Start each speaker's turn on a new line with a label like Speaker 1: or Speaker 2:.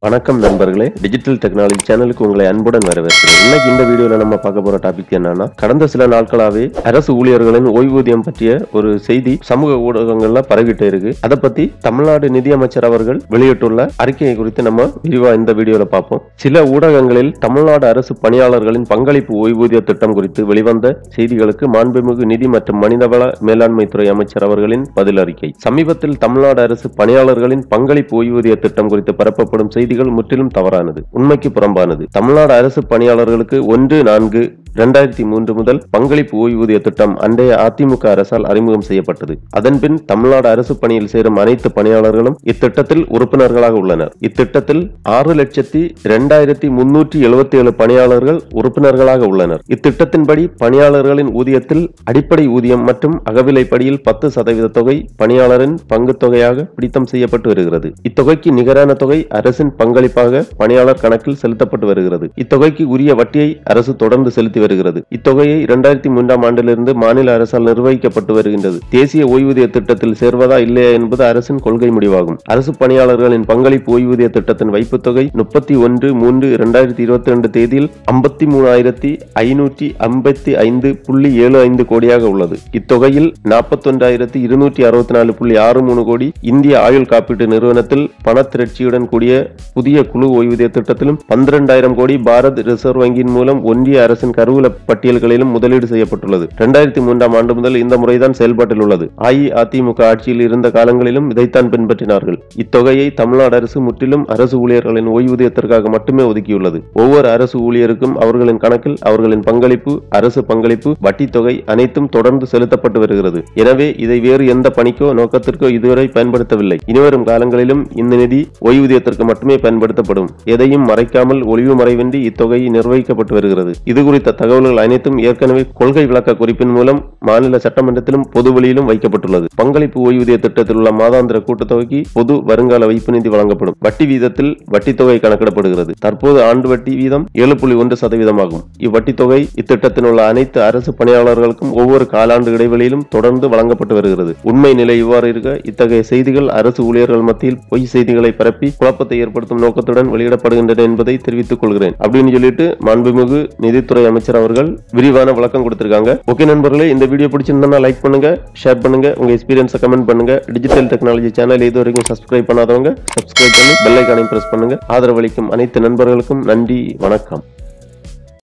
Speaker 1: வணக்கம் நண்பர்களே digital technology சேனலுக்கு உங்களை அன்புடன் வரவேற்கிறேன் இன்னைக்கு இந்த வீடியோல நம்ம பார்க்க போற டாபிக் என்னன்னா கடந்த சில நாட்களாவே அரசு ஊழியர்களின் ஓய்வூதியம் பற்றிய ஒரு செய்தி சமூக ஊடகங்கள்ல பரவிட்டு இருக்கு அதை பத்தி தமிழ்நாடு நிதியமைச்சர் அவர்கள் வெளியிட்டுள்ள அறிக்கையை குறித்து நம்ம விரிவா இந்த வீடியோல பார்ப்போம் சில ஊடகங்களில் தமிழ்நாடு அரசு பணியாளர்களின் பங்களிப்பு ஓய்வூதிய திட்டம் குறித்து வெளிவந்த செய்திகளுக்கு மாண்புமிகு நிதி மற்றும் மனிதவள மேலாண்மை துறை அமைச்சர் அவர்களின் பதில் அறிக்கை சமீபத்தில் தமிழ்நாடு அரசு பணியாளர்களின் பங்களிப்பு ஓய்வூதிய திட்டம் குறித்து பரப்பப்படும் செய்திகள் முற்றிலும் தவறானது உண்மைக்கு புறம்பானது தமிழ்நாடு அரசு பணியாளர்களுக்கு ஒன்று நான்கு இரண்டாயிரத்தி மூன்று முதல் பங்களிப்பு ஓய்வூதிய திட்டம் அன்றைய அதிமுக அரசால் அறிமுகம் செய்யப்பட்டது அதன்பின் தமிழ்நாடு அரசு பணியில் சேரும் அனைத்து பணியாளர்களும் இத்திட்டத்தில் உறுப்பினர்களாக உள்ளனர் இத்திட்டத்தில் ஆறு லட்சத்தி இரண்டாயிரத்தி முன்னூற்றி எழுபத்தி ஏழு பணியாளர்கள் உறுப்பினர்களாக உள்ளனர் இத்திட்டத்தின்படி பணியாளர்களின் ஊதியத்தில் அடிப்படை ஊதியம் மற்றும் அகவிலைப்படியில் பத்து சதவீத தொகை பணியாளரின் பங்கு தொகையாக பிடித்தம் செய்யப்பட்டு வருகிறது இத்தொகைக்கு நிகரான தொகை அரசின் பங்களிப்பாக பணியாளர் கணக்கில் செலுத்தப்பட்டு வருகிறது இத்தொகைக்கு உரிய வட்டியை அரசு தொடர்ந்து செலுத்தி வருகிறது இத்தொகையை இரண்டாயிரத்தி மூன்றாம் ஆண்டிலிருந்து மாநில அரசால் நிர்வகிக்கப்பட்டு வருகின்றது தேசிய ஓய்வூதிய திட்டத்தில் சேர்வதா இல்லையா என்பது அரசின் கொள்கை முடிவாகும் அரசு பணியாளர்களின் பங்களிப்பு ஓய்வூதிய திட்டத்தின் வைப்புத் தொகை முப்பத்தி ஒன்று மூன்று இரண்டாயிரத்தி இருபத்தி ரெண்டு தேதியில் ஐம்பத்தி மூணாயிரத்தி ஐநூற்றி ஐம்பத்தி ஐந்து புள்ளி ஏழு ஐந்து கோடியாக உள்ளது இத்தொகையில் நாற்பத்தொன்றாயிரத்தி இருநூற்றி அறுபத்தி நாலு புள்ளி ஆறு மூணு கோடி இந்திய ஆயுள் காப்பீட்டு நிறுவனத்தில் பணத்திரட்சியுடன் கூடிய புதிய குழு ஓய்வூதிய திட்டத்திலும் பன்னிரண்டாயிரம் கோடி பாரத் ரிசர்வ் வங்கியின் மூலம் ஒன்றிய அரசின் கருவூல பட்டியல்களிலும் முதலீடு செய்யப்பட்டுள்ளது இரண்டாயிரத்தி மூன்றாம் ஆண்டு முதல் இந்த முறைதான் செயல்பாட்டில் உள்ளது அஇஅதிமுக ஆட்சியில் இருந்த காலங்களிலும் இதைத்தான் பின்பற்றினார்கள் இத்தொகையை தமிழ்நாடு அரசு முற்றிலும் அரசு ஊழியர்களின் ஓய்வூதியத்திற்காக மட்டுமே ஒதுக்கியுள்ளது ஒவ்வொரு அரசு ஊழியருக்கும் அவர்களின் கணக்கில் அவர்களின் பங்களிப்பு அரசு பங்களிப்பு வட்டி தொகை அனைத்தும் தொடர்ந்து செலுத்தப்பட்டு வருகிறது எனவே இதை வேறு எந்த பணிக்கோ நோக்கத்திற்கோ இதுவரை பயன்படுத்தவில்லை இனிவரும் காலங்களிலும் இந்த நிதி ஓய்வூதியத்திற்கு மட்டுமே பயன்படுத்தப்படும் எதையும் மறைக்காமல் ஒளிவு மறைவின்றி இத்தொகை நிர்வகிக்கப்பட்டு வருகிறது இது குறித்த தகவல்கள் அனைத்தும் ஏற்கனவே கொள்கை விளக்க குறிப்பின் மூலம் மாநில சட்டமன்றத்திலும் பொது வெளியிலும் வைக்கப்பட்டுள்ளது பங்களிப்பு ஓய்வூதிய திட்டத்தில் உள்ள மாதாந்திர கூட்டுத்தொகைக்கு பொது வருங்கால வைப்பு நிதி வழங்கப்படும் வட்டி வீதத்தில் வட்டி தொகை கணக்கிடப்படுகிறது தற்போது ஆண்டு வட்டி வீதம் ஏழு புள்ளி ஒன்று சதவீதமாகும் இவ்வட்டி தொகை இத்திட்டத்தில் உள்ள அனைத்து அரசு பணியாளர்களுக்கும் ஒவ்வொரு காலாண்டு இடைவெளியிலும் தொடர்ந்து வழங்கப்பட்டு வருகிறது உண்மை நிலை இவ்வாறு இருக்க இத்தகைய செய்திகள் அரசு ஊழியர்கள் மத்தியில் பொய் செய்திகளை பரப்பி குழப்பத்தை ஏற்படுத்தும் நோக்கத்துடன் வெளியிடப்படுகின்றன என்பதை தெரிவித்துக் கொள்கிறேன் அப்படின்னு சொல்லிட்டு மாண்புமிகு நிதித்துறை அமைச்சர் அவர்கள் விரிவான விளக்கம் கொடுத்திருக்காங்க ஓகே நண்பர்களே இந்த வீடியோ பிடிச்சிருந்தா லைக் பண்ணுங்க ஷேர் பண்ணுங்க உங்க எக்ஸ்பீரியன்ஸை கமெண்ட் பண்ணுங்க டிஜிட்டல் டெக்னாலஜி சேனல் இது வரைக்கும் சப்ஸ்கிரைப் பண்ணாதவங்க சப்ஸ்கிரைப் பண்ணி பெல் ஐக்கானையும் பிரஸ் பண்ணுங்க ஆதரவளிக்கும் அனைத்து நண்பர்களுக்கும் நன்றி வணக்கம்